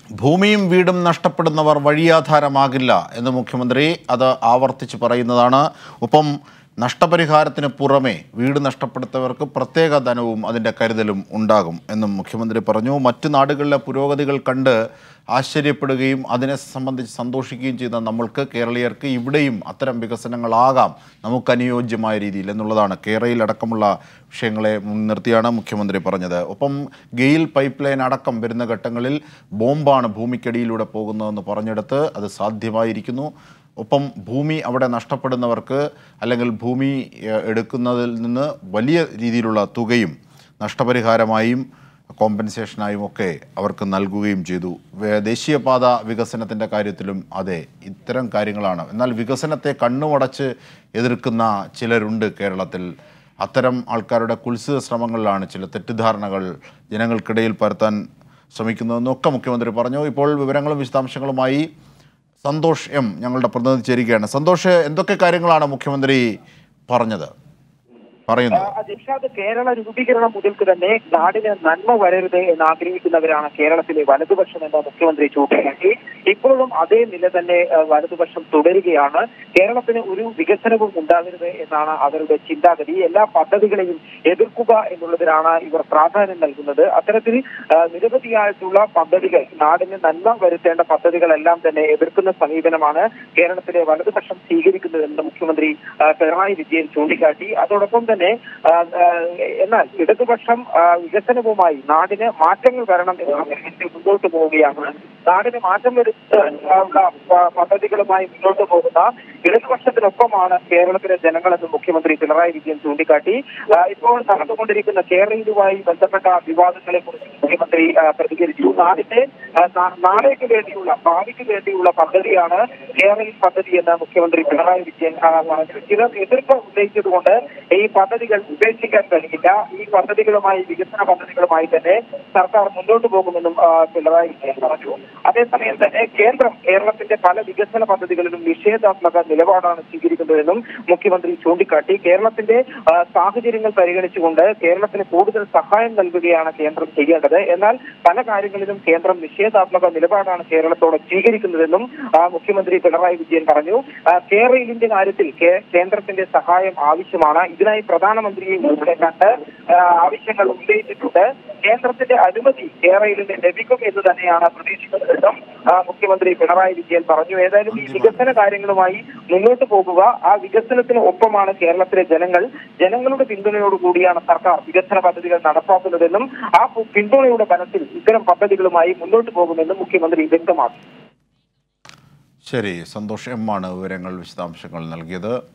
ഭൂമിയും വീടും നഷ്ടപ്പെടുന്നവർ വഴിയാധാരമാകില്ല എന്ന് മുഖ്യമന്ത്രി അത് ആവർത്തിച്ച് പറയുന്നതാണ് ഒപ്പം നഷ്ടപരിഹാരത്തിന് പുറമെ വീട് നഷ്ടപ്പെടുത്തവർക്ക് പ്രത്യേക ധനവും അതിൻ്റെ കരുതലും ഉണ്ടാകും എന്നും മുഖ്യമന്ത്രി പറഞ്ഞു മറ്റു നാടുകളിലെ പുരോഗതികൾ കണ്ട് ആശ്ചര്യപ്പെടുകയും അതിനെ സംബന്ധിച്ച് സന്തോഷിക്കുകയും ചെയ്ത നമ്മൾക്ക് കേരളീയർക്ക് ഇവിടെയും അത്തരം വികസനങ്ങളാകാം നമുക്ക് അനുയോജ്യമായ രീതിയിൽ എന്നുള്ളതാണ് കേരളയിൽ അടക്കമുള്ള വിഷയങ്ങളെ മുൻനിർത്തിയാണ് മുഖ്യമന്ത്രി പറഞ്ഞത് ഒപ്പം ഗെയിൽ പൈപ്പ് ലൈൻ അടക്കം വരുന്ന ഘട്ടങ്ങളിൽ ബോംബാണ് ഭൂമിക്കടിയിലൂടെ പോകുന്നതെന്ന് പറഞ്ഞെടുത്ത് അത് സാധ്യമായിരിക്കുന്നു ഒപ്പം ഭൂമി അവിടെ നഷ്ടപ്പെടുന്നവർക്ക് അല്ലെങ്കിൽ ഭൂമി ഏഹ്, എടുക്കുന്നതിൽ നിന്ന് വലിയ രീതിയിലുള്ള തുകയും നഷ്ടപരിഹാരമായും കോമ്പൻസേഷനായും ഒക്കെ അവർക്ക് നൽകുകയും ചെയ്തു വേ- ദേശീയപാത വികസനത്തിൻ്റെ കാര്യത്തിലും അതെ ഇത്തരം കാര്യങ്ങളാണ് എന്നാൽ വികസനത്തെ കണ്ണുമടച്ച് എതിർക്കുന്ന ചിലരുണ്ട് കേരളത്തിൽ അത്തരം ആൾക്കാരുടെ കുൽസിത ശ്രമങ്ങളിലാണ് ചില തെറ്റിദ്ധാരണകൾ ജനങ്ങൾക്കിടയിൽ പരത്താൻ ശ്രമിക്കുന്നതെന്നൊക്കെ മുഖ്യമന്ത്രി പറഞ്ഞു ഇപ്പോൾ വിവരങ്ങളും വിശദാംശങ്ങളുമായി സന്തോഷ് എം ഞങ്ങളുടെ പ്രതിനിധി ചേരുകയാണ് സന്തോഷ് എന്തൊക്കെ കാര്യങ്ങളാണ് മുഖ്യമന്ത്രി പറഞ്ഞത് പറയുന്നത് ദിൽഷാദ് കേരള രൂപീകരണം മുതൽക്ക് തന്നെ നാടിന് നന്മ വരരുത് എന്ന് ആഗ്രഹിക്കുന്നവരാണ് കേരളത്തിലെ വലതുപക്ഷം എന്ന മുഖ്യമന്ത്രി ചൂണ്ടിക്കാട്ടി ഇപ്പോഴും അതേ നില തന്നെ ആ, വലതുപക്ഷം തുടരുകയാണ് കേരളത്തിന് ഒരു വികസനവും ഉണ്ടാകരുത് എന്നാണ് അവരുടെ ചിന്താഗതി എല്ലാ പദ്ധതികളെയും എതിർക്കുക എന്നുള്ളതിനാണ് ഇവർ പ്രാധാന്യം നൽകുന്നത് അത്തരത്തിൽ ആ, നിരവധിയായിട്ടുള്ള പദ്ധതികൾ നാടിന് നന്മ വരുത്തേണ്ട പദ്ധതികളെല്ലാം തന്നെ എതിർക്കുന്ന സമീപനമാണ് കേരളത്തിലെ വലതുപക്ഷം സ്വീകരിക്കുന്നതെന്ന് മുഖ്യമന്ത്രി ആ, പിണറായി വിജയൻ ചൂണ്ടിക്കാട്ടി അതോടൊപ്പം തന്നെ ആ, ആ, എന്നാൽ ഇടതുപക്ഷം ആ, വികസനവുമായി നാടിന് മാറ്റങ്ങൾ വരണം എന്ന് ആഗ്രഹിച്ച് മുന്നോട്ട് പോവുകയാണ് നാടിന് മാറ്റം വരുത്ത ആ, ഉള്ള പ- പദ്ധതികളുമായി മുന്നോട്ട് പോകുന്ന ഇടതുപക്ഷത്തിനൊപ്പമാണ് കേരളത്തിലെ ജനങ്ങളെന്ന് മുഖ്യമന്ത്രി പിണറായി വിജയൻ ചൂണ്ടിക്കാട്ടി ആ, ഇപ്പോൾ നടന്നുകൊണ്ടിരിക്കുന്ന കേരളയിലുമായി ബന്ധപ്പെട്ട വിവാദങ്ങളെ കുറിച്ച് മുഖ്യമന്ത്രി ആ, പ്രതികരിച്ചു നാടിന്റെ ആ, നാ- നാളേക്ക് വേണ്ടിയുള്ള ഭാവിക്ക് വേണ്ടിയുള്ള പദ്ധതിയാണ് കേരള പദ്ധതി എന്ന് മുഖ്യമന്ത്രി പിണറായി വിജയൻ ആ, പറഞ്ഞു ചിലർ എതിർപ്പ് ഉന്നയിച്ചതുകൊണ്ട് ഈ പദ്ധതികൾ ഉപേക്ഷിക്കാൻ കഴിയില്ല ഈ പദ്ധതികളുമായി വികസന പദ്ധതികളുമായി തന്നെ സർക്കാർ മുന്നോട്ട് പോകുമെന്നും ആ, പിണറായി വിജയൻ പറഞ്ഞു അതേസമയം തന്നെ കേന്ദ്രം കേരളത്തിന്റെ പല വികസന പദ്ധതികളിലും നിഷേധാത്മക നിലപാടാണ് സ്വീകരിക്കുന്നതെന്നും മുഖ്യമന്ത്രി ചൂണ്ടിക്കാട്ടി കേരളത്തിന്റെ ആ, സാഹചര്യങ്ങൾ പരിഗണിച്ചുകൊണ്ട് കേരളത്തിന് കൂടുതൽ സഹായം നൽകുകയാണ് കേന്ദ്രം ചെയ്യേണ്ടത് എന്നാൽ പല കാര്യങ്ങളിലും കേന്ദ്രം നിഷേധാത്മക നിലപാടാണ് കേരളത്തോട് സ്വീകരിക്കുന്നതെന്നും ആ, മുഖ്യമന്ത്രി പിണറായി വിജയൻ പറഞ്ഞു ആ, കേരളയിലിന്റെ കാര്യത്തിൽ കേ- കേന്ദ്രത്തിന്റെ സഹായം ആവശ്യമാണ് ഇതിനായി പ്രധാനമന്ത്രിയെ ഉൾപ്പെടെ കണ്ട് ആ, ആവശ്യങ്ങൾ ഉന്നയിച്ചിട്ടുണ്ട് കേന്ദ്രത്തിന്റെ അനുമതി കേരളയിലിന് ലഭിക്കും എന്ന് തന്നെയാണ് പ്രതീക്ഷിക്കുന്നതെന്നും ആ, മുഖ്യമന്ത്രി പിണറായി വിജയൻ പറഞ്ഞു ഏതായാലും ഈ വികസന കാര്യങ്ങളുമായി മുന്നോട്ട് പോകുക ആ വികസനത്തിന് ഒപ്പമാണ് കേരളത്തിലെ ജനങ്ങൾ ജനങ്ങളുടെ പിന്തുണയോട് കൂടിയാണ് സർക്കാർ വികസന പദ്ധതികൾ നടപ്പാക്കുന്നതെന്നും ആ പു- പിന്തുണയുടെ ബലത്തിൽ ഇത്തരം പദ്ധതികളുമായി മുന്നോട്ട് പോകുമെന്നും മുഖ്യമന്ത്രി വ്യക്തമാക്കി ശരി സന്തോഷ് എം ആണ് വിവരങ്ങൾ വിശദാംശങ്ങൾ നൽകിയത്